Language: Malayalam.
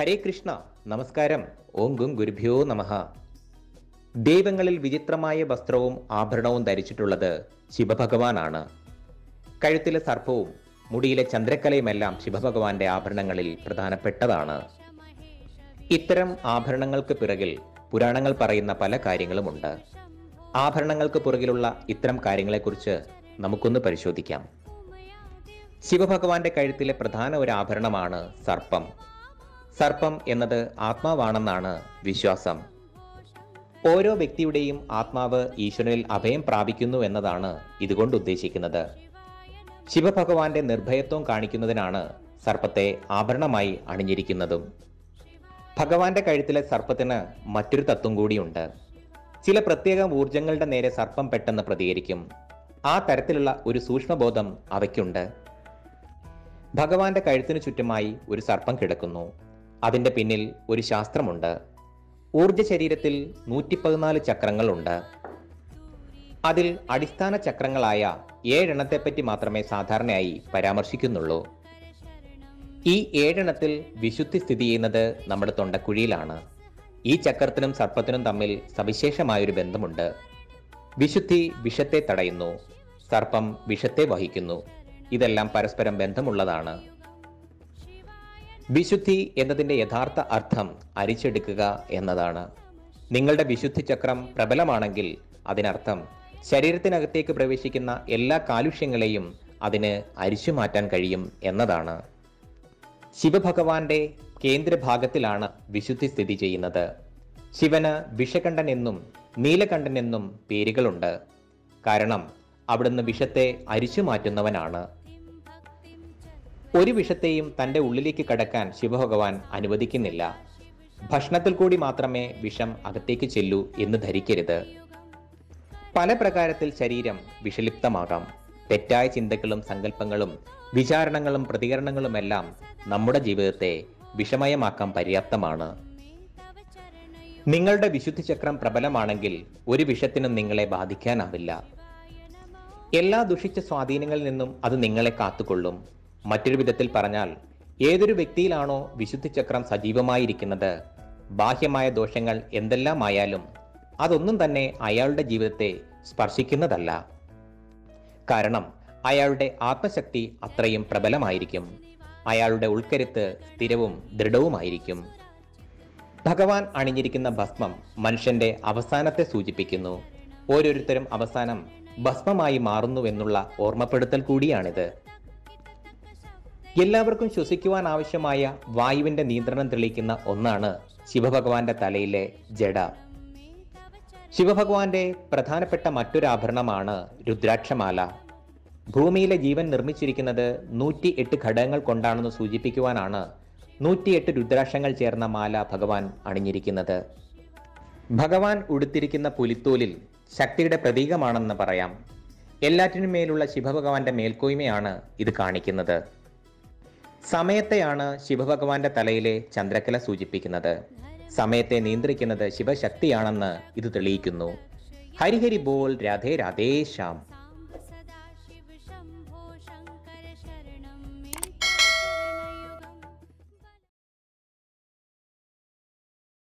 ഹരേ കൃഷ്ണ നമസ്കാരം ഓം ഗും ഗുരുഭ്യോ നമഃ ദൈവങ്ങളിൽ വിചിത്രമായ വസ്ത്രവും ആഭരണവും ധരിച്ചിട്ടുള്ളത് ശിവഭഗവാനാണ് കഴുത്തിലെ സർപ്പവും മുടിയിലെ ചന്ദ്രക്കലയുമെല്ലാം ശിവഭഗവാന്റെ ആഭരണങ്ങളിൽ പ്രധാനപ്പെട്ടതാണ് ഇത്തരം ആഭരണങ്ങൾക്ക് പിറകിൽ പുരാണങ്ങൾ പറയുന്ന പല കാര്യങ്ങളുമുണ്ട് ആഭരണങ്ങൾക്ക് പുറകിലുള്ള ഇത്തരം കാര്യങ്ങളെക്കുറിച്ച് നമുക്കൊന്ന് പരിശോധിക്കാം ശിവഭഗവാന്റെ കഴുത്തിലെ പ്രധാന ഒരു ആഭരണമാണ് സർപ്പം സർപ്പം എന്നത് ആത്മാവാണെന്നാണ് വിശ്വാസം ഓരോ വ്യക്തിയുടെയും ആത്മാവ് ഈശ്വരനിൽ അഭയം പ്രാപിക്കുന്നു എന്നതാണ് ഇതുകൊണ്ട് ഉദ്ദേശിക്കുന്നത് ശിവഭഗവാന്റെ നിർഭയത്വം കാണിക്കുന്നതിനാണ് സർപ്പത്തെ ആഭരണമായി അണിഞ്ഞിരിക്കുന്നതും ഭഗവാന്റെ കഴുത്തിലെ സർപ്പത്തിന് മറ്റൊരു തത്വം കൂടിയുണ്ട് ചില പ്രത്യേക ഊർജങ്ങളുടെ നേരെ സർപ്പം പെട്ടെന്ന് പ്രതികരിക്കും ആ തരത്തിലുള്ള ഒരു സൂക്ഷ്മബോധം അവയ്ക്കുണ്ട് ഭഗവാന്റെ കഴുത്തിനു ചുറ്റുമായി ഒരു സർപ്പം കിടക്കുന്നു അതിന്റെ പിന്നിൽ ഒരു ശാസ്ത്രമുണ്ട് ഊർജ ശരീരത്തിൽ നൂറ്റി പതിനാല് ചക്രങ്ങളുണ്ട് അതിൽ അടിസ്ഥാന ചക്രങ്ങളായ ഏഴെണ്ണത്തെപ്പറ്റി മാത്രമേ സാധാരണയായി പരാമർശിക്കുന്നുള്ളൂ ഈ ഏഴെണ്ണത്തിൽ വിശുദ്ധി സ്ഥിതി ചെയ്യുന്നത് നമ്മുടെ തൊണ്ടക്കുഴിയിലാണ് ഈ ചക്രത്തിനും സർപ്പത്തിനും തമ്മിൽ സവിശേഷമായൊരു ബന്ധമുണ്ട് വിശുദ്ധി വിഷത്തെ തടയുന്നു സർപ്പം വിഷത്തെ വഹിക്കുന്നു ഇതെല്ലാം പരസ്പരം ബന്ധമുള്ളതാണ് വിശുദ്ധി എന്നതിന്റെ യഥാർത്ഥ അർത്ഥം അരിച്ചെടുക്കുക എന്നതാണ് നിങ്ങളുടെ വിശുദ്ധി ചക്രം പ്രബലമാണെങ്കിൽ അതിനർത്ഥം ശരീരത്തിനകത്തേക്ക് പ്രവേശിക്കുന്ന എല്ലാ കാലുഷ്യങ്ങളെയും അതിന് അരിച്ചു മാറ്റാൻ കഴിയും എന്നതാണ് ശിവഭഗവാന്റെ കേന്ദ്രഭാഗത്തിലാണ് വിശുദ്ധി സ്ഥിതി ചെയ്യുന്നത് ശിവന് വിഷകണ്ഠൻ എന്നും നീലകണ്ഠൻ എന്നും പേരുകളുണ്ട് കാരണം അവിടുന്ന് വിഷത്തെ അരിച്ചു മാറ്റുന്നവനാണ് ഒരു വിഷത്തെയും തന്റെ ഉള്ളിലേക്ക് കടക്കാൻ ശിവഭഗവാൻ അനുവദിക്കുന്നില്ല ഭക്ഷണത്തിൽ കൂടി മാത്രമേ വിഷം അകത്തേക്ക് ചെല്ലൂ എന്ന് ധരിക്കരുത് പല പ്രകാരത്തിൽ ശരീരം വിഷലിപ്തമാകാം തെറ്റായ ചിന്തകളും സങ്കല്പങ്ങളും വിചാരണങ്ങളും പ്രതികരണങ്ങളുമെല്ലാം നമ്മുടെ ജീവിതത്തെ വിഷമയമാക്കാൻ പര്യാപ്തമാണ് നിങ്ങളുടെ വിശുദ്ധി ചക്രം പ്രബലമാണെങ്കിൽ ഒരു വിഷത്തിനും നിങ്ങളെ ബാധിക്കാനാവില്ല എല്ലാ ദുഷിച്ച സ്വാധീനങ്ങളിൽ നിന്നും അത് നിങ്ങളെ കാത്തുകൊള്ളും മറ്റൊരു വിധത്തിൽ പറഞ്ഞാൽ ഏതൊരു വ്യക്തിയിലാണോ വിശുദ്ധി ചക്രം സജീവമായിരിക്കുന്നത് ബാഹ്യമായ ദോഷങ്ങൾ എന്തെല്ലാമായാലും അതൊന്നും തന്നെ അയാളുടെ ജീവിതത്തെ സ്പർശിക്കുന്നതല്ല കാരണം അയാളുടെ ആത്മശക്തി അത്രയും പ്രബലമായിരിക്കും അയാളുടെ ഉൾക്കരുത്ത് സ്ഥിരവും ദൃഢവുമായിരിക്കും ഭഗവാൻ അണിഞ്ഞിരിക്കുന്ന ഭസ്മം മനുഷ്യന്റെ അവസാനത്തെ സൂചിപ്പിക്കുന്നു ഓരോരുത്തരും അവസാനം ഭസ്മമായി മാറുന്നുവെന്നുള്ള ഓർമ്മപ്പെടുത്തൽ കൂടിയാണിത് എല്ലാവർക്കും ശ്വസിക്കുവാൻ ആവശ്യമായ വായുവിന്റെ നിയന്ത്രണം തെളിയിക്കുന്ന ഒന്നാണ് ശിവഭഗവാന്റെ തലയിലെ ജഡ ശിവഭഗവാന്റെ പ്രധാനപ്പെട്ട മറ്റൊരു ആഭരണമാണ് രുദ്രാക്ഷമാല ഭൂമിയിലെ ജീവൻ നിർമ്മിച്ചിരിക്കുന്നത് നൂറ്റി എട്ട് ഘടകങ്ങൾ കൊണ്ടാണെന്ന് സൂചിപ്പിക്കുവാനാണ് നൂറ്റിയെട്ട് രുദ്രാക്ഷങ്ങൾ ചേർന്ന മാല ഭഗവാൻ അണിഞ്ഞിരിക്കുന്നത് ഭഗവാൻ ഉടുത്തിരിക്കുന്ന പുലിത്തോലിൽ ശക്തിയുടെ പ്രതീകമാണെന്ന് പറയാം എല്ലാറ്റിനും മേലുള്ള ശിവഭഗവാന്റെ മേൽക്കോയ്മയാണ് ഇത് കാണിക്കുന്നത് സമയത്തെയാണ് ശിവഭഗവാന്റെ തലയിലെ ചന്ദ്രക്കല സൂചിപ്പിക്കുന്നത് സമയത്തെ നിയന്ത്രിക്കുന്നത് ശിവശക്തിയാണെന്ന് ഇത് തെളിയിക്കുന്നു ഹരിഹരി ബോൾ രാധേ രാധേ ശ്യാം